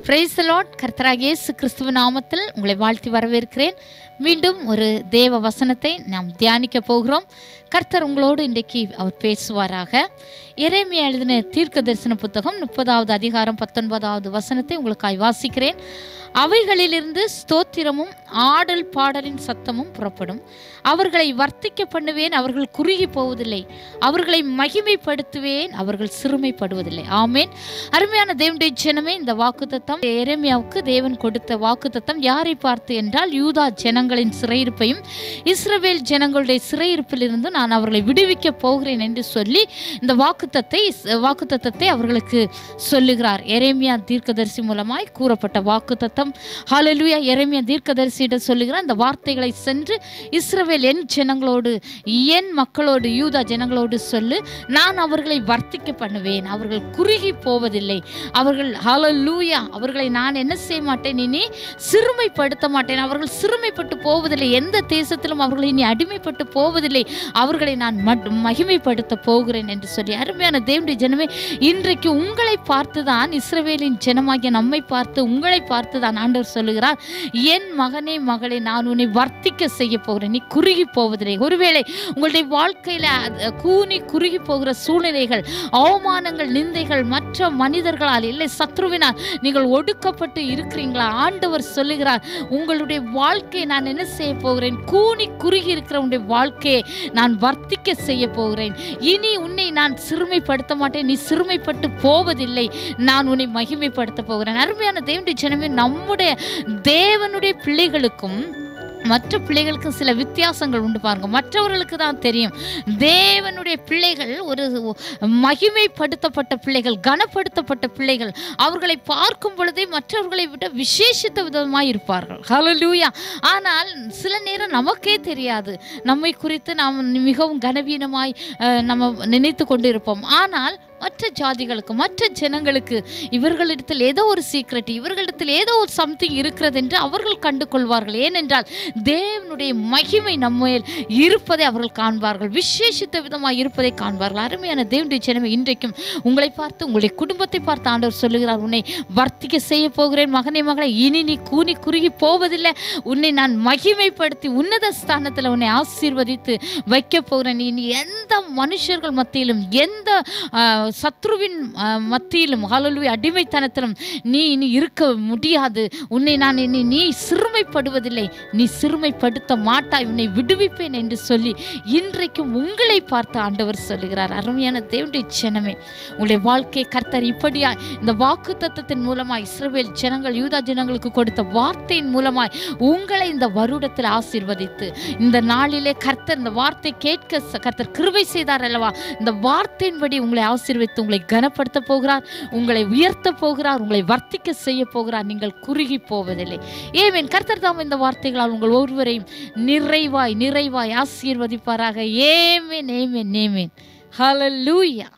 price Lord கர்த்தராக இயேசு கிறிஸ்துவ நாமத்தில் உங்களை வாழ்த்தி வரவேற்கிறேன் மீண்டும் ஒரு தேவ வசனத்தை நாம் தியானிக்க போகிறோம் கர்த்தர் உங்களோடு இன்றைக்கு அவர் பேசுவாராக எரேமியா எழுதின தீர்க்க தரிசன புத்தகம் முப்பதாவது அதிகாரம் பத்தொன்பதாவது வசனத்தை உங்களுக்காய் வாசிக்கிறேன் அவைகளிலிருந்து ஸ்தோத்திரமும் ஆடல் பாடலின் சத்தமும் புறப்படும் அவர்களை வர்த்திக்க பண்ணுவேன் அவர்கள் குறுகி போவதில்லை அவர்களை மகிமைப்படுத்துவேன் அவர்கள் சிறுமைப்படுவதில்லை ஆமேன் அருமையான தேவனுடைய ஜனமே இந்த வாக்குத்தத்தம் எரேமியாவுக்கு தேவன் கொடுத்த வாக்குத்தத்தம் யாரை பார்த்து என்றால் யூதா ஜனங்களின் சிறையிருப்பையும் இஸ்ரவேல் ஜனங்களுடைய சிறையிருப்பிலிருந்து நான் அவர்களை விடுவிக்க போகிறேன் என்று சொல்லி இந்த வாக்குத்தத்தை வாக்குத்தத்தத்தை அவர்களுக்கு சொல்லுகிறார் எரேமியா தீர்க்கதரிசி மூலமாய் கூறப்பட்ட வாக்குத்தத்தம் ஹalleluya எரேமியா தீர்க்கதரிசியிடம் சொல்லுகிறார் இந்த வார்த்தைகளை சென்று இஸ்ரவேல் என் ஜனங்களோடு என் மக்களோடு யூதா ஜனங்களோடு சொல்லு நான் அவர்களை வர்த்திக்க பண்ணுவேன் அவர்கள் குறுகி போவதில்லை அவர்கள் ஹalleluya அவர்களை நான் என்ன செய்ய மாட்டேன் இனி சிறுமைப்படுத்த மாட்டேன் அவர்கள் சிறுமைப்பட்டு போவதில்லை எந்த தேசத்திலும் அவர்கள் இனி அடிமைப்பட்டு போவதில்லை அவர்களை நான் மட்- மகிமைப்படுத்த போகிறேன் என்று சொல்லி அருமையான தேவனுடைய ஜனமே இன்றைக்கு உங்களை பார்த்துதான் இஸ்ரவேலின் ஜனமாகிய நம்மை பார்த்து உங்களை பார்த்து தான் ஆண்டவர் சொல்லுகிறார் என் மகனே மகளே நான் உன்னை வர்த்திக்க செய்ய போகிறேன் நீ குறுகி போவதில்லை ஒருவேளை உங்களுடைய வாழ்க்கையில அது கூனி குறுகி போகிற சூழ்நிலைகள் அவமானங்கள் நிந்தைகள் மற்ற மனிதர்களால் இல்லை சத்ருவினால் நீங்கள் ஒடுக்கப்பட்டு இருக்கிறீங்களா ஆண்டவர் சொல்லுகிறார் உங்களுடைய வாழ்க்கையை நான் என்ன செய்ய போகிறேன் கூனி குறுகி இருக்கிற உன்னுடைய வாழ்க்கையை நான் வர்த்திக்க செய்ய போகிறேன் இனி உன்னை நான் சிறுமைப்படுத்த மாட்டேன் நீ சிறுமைப்பட்டு போவதில்லை நான் உன்னை மகிமைப்படுத்த போகிறேன் அருமையான தேவனுடைய ஜனமே நம்முடைய தேவனுடைய பிள்ளைகளுக்கும் மற்ற பிள்ளைகளுக்கு சில வித்தியாசங்கள் உண்டு பாருங்க மற்றவர்களுக்கு தான் தெரியும் தேவனுடைய பிள்ளைகள் ஒரு மகிமைப்படுத்தப்பட்ட பிள்ளைகள் கனப்படுத்தப்பட்ட பிள்ளைகள் அவர்களை பார்க்கும் பொழுதே மற்றவர்களை விட விசேஷித்த விதமாய் இருப்பார்கள் ஹalleluya ஆனால் சில நேரம் நமக்கே தெரியாது நம்மை குறித்து நாம் மிகவும் கனவீனமாய் அஹ், நம்ம நினைத்து கொண்டிருப்போம் ஆனால் மற்ற ஜாதிகளுக்கு மற்ற ஜனங்களுக்கு இவர்களிடத்தில் ஏதோ ஒரு சீக்ரெட் இவர்களிடத்தில் ஏதோ ஒரு சம்திங் இருக்கிறது என்று அவர்கள் கண்டு கொள்வார்கள் ஏனென்றால் தேவனுடைய மகிமை நம்மேல் இருப்பதை அவர்கள் காண்பார்கள் விசேஷித்த விதமாக இருப்பதை காண்பார்கள் அருமையான தேவனுடைய ஜனமே இன்றைக்கும் உங்களை பார்த்து உங்களுடைய குடும்பத்தை பார்த்து ஆண்டவர் சொல்லுகிறார் உன்னை வர்த்திக்க செய்ய போகிறேன் மகனே மகளே இனி நீ கூனி குறுகி போவதில்லை உன்னை நான் மகிமைப்படுத்தி உன்னத ஸ்தானத்தில் உன்னை ஆசீர்வதித்து வைக்க போகிறேன் நீ எந்த மனுஷர்கள் மத்தியிலும் எந்த ஆ, சத்ருவின் ஆ, மத்தியிலும் ஹalleluya அடிமைத்தனத்திலும் நீ இனி இருக்க முடியாது உன்னை நான் இனி நீ சிறுமைப்படுவதில்லை நீ சிறுமைப்படுத்த மாட்டாய் உன்னை விடுவிப்பேன் என்று சொல்லி இன்றைக்கும் உங்களை பார்த்து ஆண்டவர் சொல்லுகிறார் அருமையான தேவனுடைய ஜனமே உங்களுடைய வாழ்க்கை கர்த்தர் இப்படியா இந்த வாக்கு தத்தத்தின் மூலமாய் இஸ்ரவேல் ஜனங்கள் யூதா ஜனங்களுக்கு கொடுத்த வார்த்தையின் மூலமாய் உங்களை இந்த வருடத்தில் ஆசீர்வதித்து இந்த நாளிலே கர்த்தர் இந்த வார்த்தை கேட்க ச- கர்த்தர் கிருபை செய்தார் அல்லவா இந்த வார்த்தையின்படி உங்களை ஆசீர்வதித்து உங்களை கனப்படுத்த போகிறார் உங்களை உயர்த்த போகிறார் உங்களை வர்த்திக்க செய்ய போகிறார் நீங்கள் குறுகி போவதில்லை ஏமேன் கர்த்தர் தாம் இந்த வார்த்தைகளால் உங்கள் ஒருவரையும் நிறைவாய் நிறைவாய் ஆசீர்வதிப்பாராக ஏமேன் ஏமேன் ஏமேன் ஹalleluya